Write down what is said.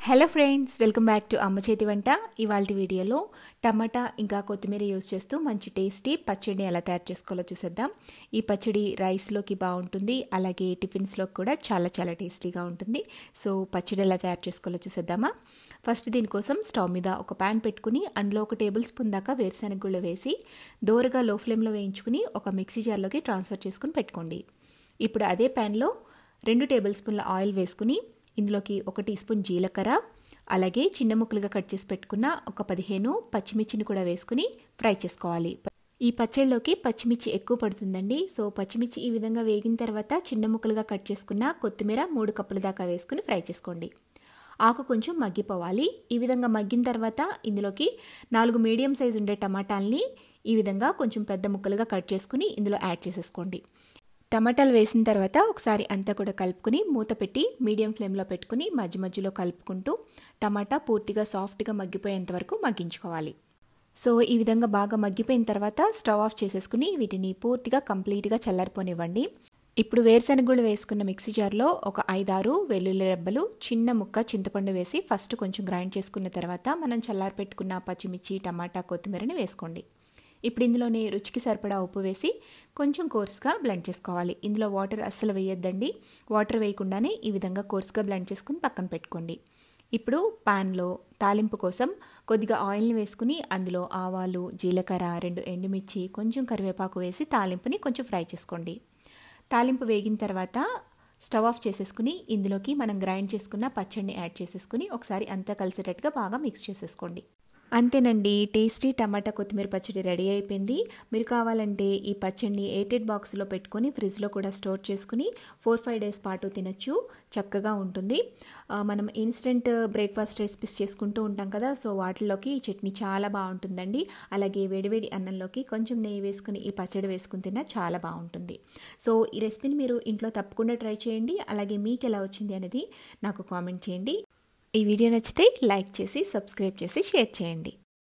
hello friends welcome back to అమ్మ చేతి వంట ఇవాళ వీడియోలో టమాటా ఇంకా కొత్తిమీర యూస్ చేస్తూ మంచి టేస్టీ పచ్చడిని ఎలా తయారు చేసుకోవాలో చూసేద్దాం ఈ పచ్చడి రైస్లోకి బాగుంటుంది అలాగే టిఫిన్స్లోకి కూడా చాలా చాలా టేస్టీగా ఉంటుంది సో పచ్చడి ఎలా తయారు చేసుకోవాలో చూసేద్దామా ఫస్ట్ దీనికోసం స్టవ్ మీద ఒక ప్యాన్ పెట్టుకుని అందులో ఒక టేబుల్ స్పూన్ దాకా వేరుశెనగ గుళ్ళు వేసి దోరగా లో ఫ్లేమ్లో వేయించుకుని ఒక మిక్సీ జార్లోకి ట్రాన్స్ఫర్ చేసుకుని పెట్టుకోండి ఇప్పుడు అదే ప్యాన్లో రెండు టేబుల్ స్పూన్ల ఆయిల్ వేసుకుని ఇందులోకి ఒక టీ స్పూన్ జీలకర్ర అలాగే చిన్న ముక్కలుగా కట్ చేసి పెట్టుకున్న ఒక పదిహేను పచ్చిమిర్చిని కూడా వేసుకుని ఫ్రై చేసుకోవాలి ఈ పచ్చడిలోకి పచ్చిమిర్చి ఎక్కువ పడుతుందండి సో పచ్చిమిర్చి ఈ విధంగా వేగిన తర్వాత చిన్న ముక్కలుగా కట్ చేసుకున్న కొత్తిమీర మూడు కప్పుల దాకా వేసుకుని ఫ్రై చేసుకోండి ఆకు కొంచెం మగ్గిపోవాలి ఈ విధంగా మగ్గిన తర్వాత ఇందులోకి నాలుగు మీడియం సైజు ఉండే టమాటాలని ఈ విధంగా కొంచెం పెద్ద ముక్కలుగా కట్ చేసుకుని ఇందులో యాడ్ చేసేసుకోండి టమాటాలు వేసిన తర్వాత ఒకసారి అంతా కూడా కలుపుకుని మూత పెట్టి మీడియం ఫ్లేమ్లో పెట్టుకుని మధ్య మధ్యలో కలుపుకుంటూ టమాటా పూర్తిగా సాఫ్ట్గా మగ్గిపోయేంత వరకు మగ్గించుకోవాలి సో ఈ విధంగా బాగా మగ్గిపోయిన తర్వాత స్టవ్ ఆఫ్ చేసేసుకుని వీటిని పూర్తిగా కంప్లీట్గా చల్లారిపోనివ్వండి ఇప్పుడు వేరుశనగుళ్ళు వేసుకున్న మిక్సీ జార్లో ఒక ఐదారు వెల్లుల్లి రెబ్బలు చిన్న ముక్క చింతపండు వేసి ఫస్ట్ కొంచెం గ్రైండ్ చేసుకున్న తర్వాత మనం చల్లారి పెట్టుకున్న పచ్చిమిర్చి టమాటా కొత్తిమీరని వేసుకోండి ఇప్పుడు ఇందులోనే రుచికి సరిపడా ఉప్పు వేసి కొంచెం కోర్స్గా బ్లెండ్ చేసుకోవాలి ఇందులో వాటర్ అస్సలు వేయొద్దండి వాటర్ వేయకుండానే ఈ విధంగా కోర్స్గా బ్లెండ్ చేసుకుని పక్కన పెట్టుకోండి ఇప్పుడు పాన్లో తాలింపు కోసం కొద్దిగా ఆయిల్ని వేసుకుని అందులో ఆవాలు జీలకర్ర రెండు ఎండుమిర్చి కొంచెం కరివేపాకు వేసి తాలింపుని కొంచెం ఫ్రై చేసుకోండి తాలింపు వేగిన తర్వాత స్టవ్ ఆఫ్ చేసేసుకుని ఇందులోకి మనం గ్రైండ్ చేసుకున్న పచ్చడిని యాడ్ చేసేసుకుని ఒకసారి అంతా కలిసేటట్టుగా బాగా మిక్స్ చేసేసుకోండి అంతేనండి టేస్టీ టమాటా కొత్తిమీర పచ్చడి రెడీ అయిపోయింది మీరు కావాలంటే ఈ పచ్చడిని ఎయిటెడ్ బాక్స్లో పెట్టుకొని ఫ్రిడ్జ్లో కూడా స్టోర్ చేసుకుని ఫోర్ ఫైవ్ డేస్ పాటు తినచ్చు చక్కగా ఉంటుంది మనం ఇన్స్టెంట్ బ్రేక్ఫాస్ట్ రెసిపీస్ చేసుకుంటూ ఉంటాం కదా సో వాటిలోకి ఈ చట్నీ చాలా బాగుంటుందండి అలాగే వేడివేడి అన్నంలోకి కొంచెం నెయ్యి వేసుకుని ఈ పచ్చడి వేసుకుని తిన్నా చాలా బాగుంటుంది సో ఈ రెసిపీని మీరు ఇంట్లో తప్పకుండా ట్రై చేయండి అలాగే మీకు ఎలా వచ్చింది అనేది నాకు కామెంట్ చేయండి ఈ వీడియో నచ్చితే లైక్ చేసి సబ్స్క్రైబ్ చేసి షేర్ చేయండి